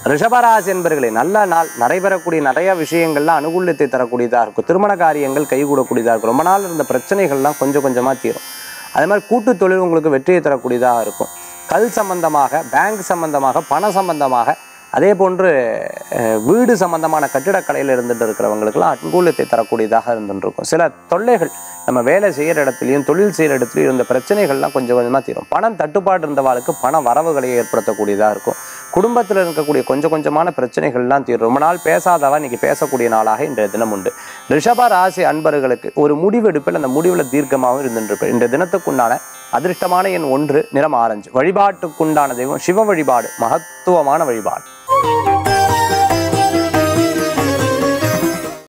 ரிஷபராசி என்பர்களே நல்ல நாள் நடைபெறக்கூடிய நிறைய விஷயங்கள்லாம் அனுகூலத்தை தரக்கூடியதாக இருக்கும் திருமண காரியங்கள் கைகூடக்கூடியதாக இருக்கும் ரொம்ப நாள் இருந்த பிரச்சனைகள்லாம் கொஞ்சம் கொஞ்சமாக தீரும் அதே மாதிரி கூட்டு தொழில் உங்களுக்கு வெற்றியை தரக்கூடியதாக இருக்கும் கல் சம்பந்தமாக பேங்க் சம்பந்தமாக பண சம்பந்தமாக அதே போன்று அஹ், வீடு சம்பந்தமான கட்டிடக்கலையில் இருந்துட்டு இருக்கிறவங்களுக்கெல்லாம் அனுகூலத்தை தரக்கூடியதாக இருந்துட்டு இருக்கும் சில தொல்லைகள் நம்ம வேலை செய்கிற இடத்துலையும் தொழில் செய்கிற இடத்துலையும் இருந்த பிரச்சனைகள்லாம் கொஞ்சம் கொஞ்சமாக தீரும் பணம் தட்டுப்பாடு இருந்தவாளுக்கு பண வரவுகளை ஏற்படுத்தக்கூடியதாக இருக்கும் குடும்பத்தில் இருக்கக்கூடிய கொஞ்சம் கொஞ்சமான பிரச்சனைகள்லாம் தீரும் ரொம்ப நாள் பேசாதவா இன்னைக்கு பேசக்கூடிய நாளாக இன்றைய தினம் உண்டு ரிஷப ராசி அன்பர்களுக்கு ஒரு முடிவெடுப்பில் அந்த முடிவில் தீர்க்கமாகவும் இருந்துட்டு இன்றைய தினத்துக்குண்டான அதிர்ஷ்டமான எண் ஒன்று நிறம் ஆரஞ்சு வழிபாட்டுக்குண்டான தெய்வம் சிவ வழிபாடு மகத்துவமான வழிபாடு